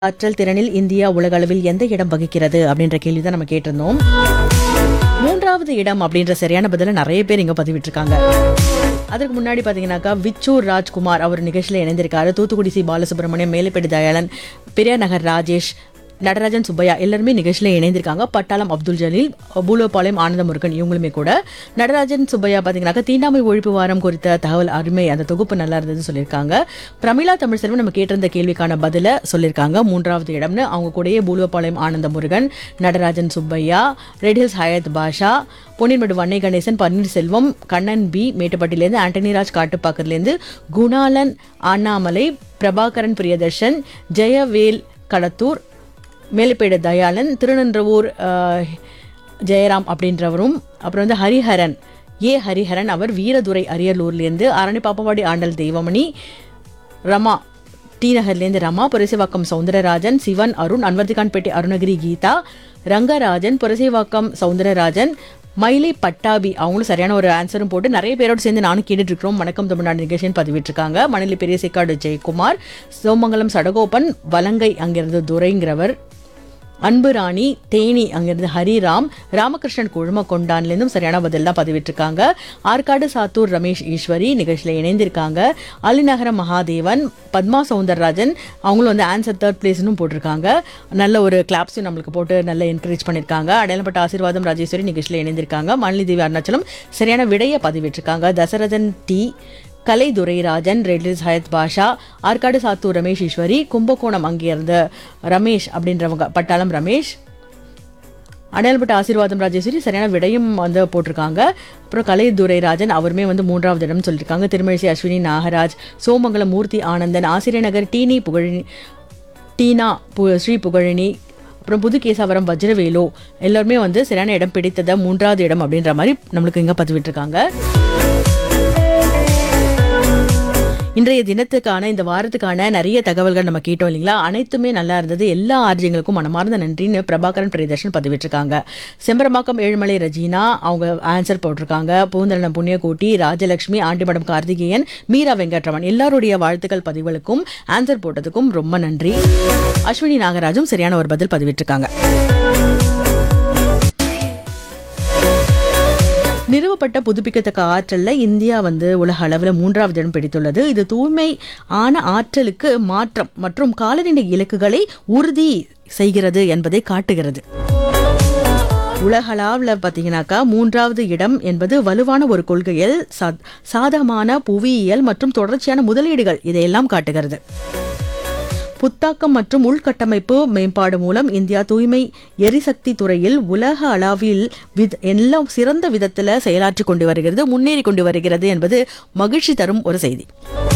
ஆற்றல் திறனில் இந்தியா உலக அளவில் எந்த இடம் வகிக்கிறது அப்படின்ற கேள்வி தான் நம்ம கேட்டிருந்தோம் மூன்றாவது இடம் அப்படின்ற சரியான பதில நிறைய பேர் இங்க பதிவிட்டிருக்காங்க அதற்கு முன்னாடி பாத்தீங்கன்னாக்கா விச்சூர் ராஜ்குமார் அவர் நிகழ்ச்சியில் இணைந்திருக்காரு தூத்துக்குடி சி பாலசுப்ரமணியம் மேலப்பேடு தயாளன் பெரியார் நகர் ராஜேஷ் நடராஜன் சுப்பையா எல்லாருமே நிகழ்ச்சியில் இணைந்திருக்காங்க பட்டாளம் அப்துல் ஜலீல் பூலோபாளையம் ஆனந்த முருகன் இவங்களுமே கூட நடராஜன் சுப்பையா பார்த்தீங்கன்னாக்கா தீண்டாமை ஒழிப்பு வாரம் குறித்த தகவல் அருமை அந்த தொகுப்பு நல்லா இருந்ததுன்னு சொல்லியிருக்காங்க பிரமிளா தமிழ் செல்வம் நம்ம கேட்டிருந்த கேள்விக்கான பதில சொல்லியிருக்காங்க மூன்றாவது இடம்னு அவங்க கூடயே Pulopalayam Anandha Murugan Natarajan Subbaiah Red Hills Hayath Basha Ponninmadu Vannai Ganesan Panneerselvam Kannan P மேட்டுப்பட்டிலேருந்து ஆண்டனிராஜ் காட்டுப்பாக்கத்துலேருந்து குணாலன் அண்ணாமலை பிரபாகரன் பிரியதர்ஷன் ஜெயவேல் கடத்தூர் மேலப்பேடு தயாளன் திருநன்றவூர் அஹ், ஜெயராம் அப்படின்றவரும் அப்புறம் வந்து ஹரிஹரன் ஏ ஹரிஹரன் அவர் வீரதுரை அரியலூர்லேருந்து ஆரணி பாப்பவாடி ஆண்டல் தெய்வமணி ரமா டி நகர்லேருந்து ரமா புரசைவாக்கம் சவுந்தரராஜன் சிவன் அருண் அன்வர்திகான்பேட்டை அருணகிரி கீதா ரங்கராஜன் புரசைவாக்கம் சவுந்தரராஜன் மயிலை பட்டாபி அவங்களும் சரியான ஒரு ஆன்சரும் போட்டு நிறைய பேரோடு சேர்ந்து நானும் கேட்டுட்டு இருக்கிறோம் வணக்கம் தமிழ்நாடு நிகழ்ச்சின்னு பதிவிட்டிருக்காங்க மணலி பெரிய சேக்காடு ஜெயக்குமார் சோமங்கலம் சடகோபன் வலங்கை அங்கிருந்து துரைங்கிறவர் அன்பு ராணி தேனி அங்கிருந்து ஹரிராம் ராமகிருஷ்ணன் குழுமக்கொண்டான்லேருந்தும் சரியான பதில் தான் பதிவிட்டிருக்காங்க ஆற்காடு சாத்தூர் ரமேஷ் ஈஸ்வரி நிகழ்ச்சியில் இணைந்திருக்காங்க அலிநகரம் மகாதேவன் பத்மா சவுந்தரராஜன் அவங்களும் வந்து ஆன்சர் தேர்ட் பிளேஸ்னு போட்டிருக்காங்க நல்ல ஒரு கிளாப்ஸும் நம்மளுக்கு போட்டு நல்ல என்கரேஜ் பண்ணியிருக்காங்க அடையாளப்பட்ட ஆசீர்வாதம் ராஜேஸ்வரி நிகழ்ச்சியில் இணைந்திருக்காங்க மாலினி தேவி அருணாச்சலம் சரியான விடையை பதிவிட்டிருக்காங்க தசரதன் டி கலை துரைராஜன் ரெட்லிஸ் ஹயத் பாஷா ஆற்காடு சாத்தூர் ரமேஷ் ஈஸ்வரி கும்பகோணம் அங்கிருந்து ரமேஷ் அப்படின்றவங்க பட்டாளம் ரமேஷ் அடையாளப்பட்ட ஆசீர்வாதம் ராஜேஸ்வரி சரியான விடையும் வந்து போட்டிருக்காங்க அப்புறம் கலை துரைராஜன் அவருமே வந்து மூன்றாவது இடம் சொல்லியிருக்காங்க திருமழிசை அஸ்வினி நாகராஜ் சோமங்கலம் மூர்த்தி ஆனந்தன் ஆசிரியர் நகர் டீனி புகழினி டீனா பு ஸ்ரீ புகழினி அப்புறம் புது கேசாவரம் வஜ்ரவேலு எல்லாருமே வந்து சரியான இடம் பிடித்தத மூன்றாவது இடம் அப்படின்ற மாதிரி நம்மளுக்கு இங்கே பதிவிட்டிருக்காங்க இன்றைய தினத்துக்கான இந்த வாரத்துக்கான நிறைய தகவல்கள் நம்ம கேட்டோம் இல்லைங்களா அனைத்துமே நல்லா இருந்தது எல்லா ஆர்ஜியங்களுக்கும் மனமார்ந்த நன்றின்னு பிரபாகரன் பிரியதர்ஷன் பதிவிட்டிருக்காங்க செம்பரமாக்கம் ஏழுமலை ரஜினா அவங்க ஆன்சர் போட்டிருக்காங்க பூந்தரணம் புண்ணியகோட்டி ராஜலட்சுமி ஆண்டிமடம் கார்த்திகேயன் மீரா வெங்கட்ரமன் எல்லாருடைய வாழ்த்துக்கள் பதிவுகளுக்கும் ஆன்சர் போட்டதுக்கும் ரொம்ப நன்றி அஸ்வினி நாகராஜும் சரியான ஒரு பதில் பதிவிட்டிருக்காங்க நிறுவப்பட்ட புதுப்பிக்கத்தக்க ஆற்றல்ல இந்தியா வந்து உலக அளவில் மூன்றாவது இடம் பிடித்துள்ளது இது தூய்மை ஆன ஆற்றலுக்கு மாற்றம் மற்றும் காலநிலை இலக்குகளை உறுதி செய்கிறது என்பதை காட்டுகிறது உலகளவில் பார்த்தீங்கன்னாக்கா மூன்றாவது இடம் என்பது வலுவான ஒரு கொள்கையில் சா- சாதகமான புவியியல் மற்றும் தொடர்ச்சியான முதலீடுகள் இதையெல்லாம் காட்டுகிறது புத்தாக்கம் மற்றும் உள்கட்டமைப்பு மேம்பாடு மூலம் இந்தியா தூய்மை எரிசக்தி துறையில் உலக அளவில் வித் எல்லாம் சிறந்த விதத்தில் செயலாற்றி கொண்டு வருகிறது முன்னேறி கொண்டு வருகிறது என்பது மகிழ்ச்சி தரும் ஒரு செய்தி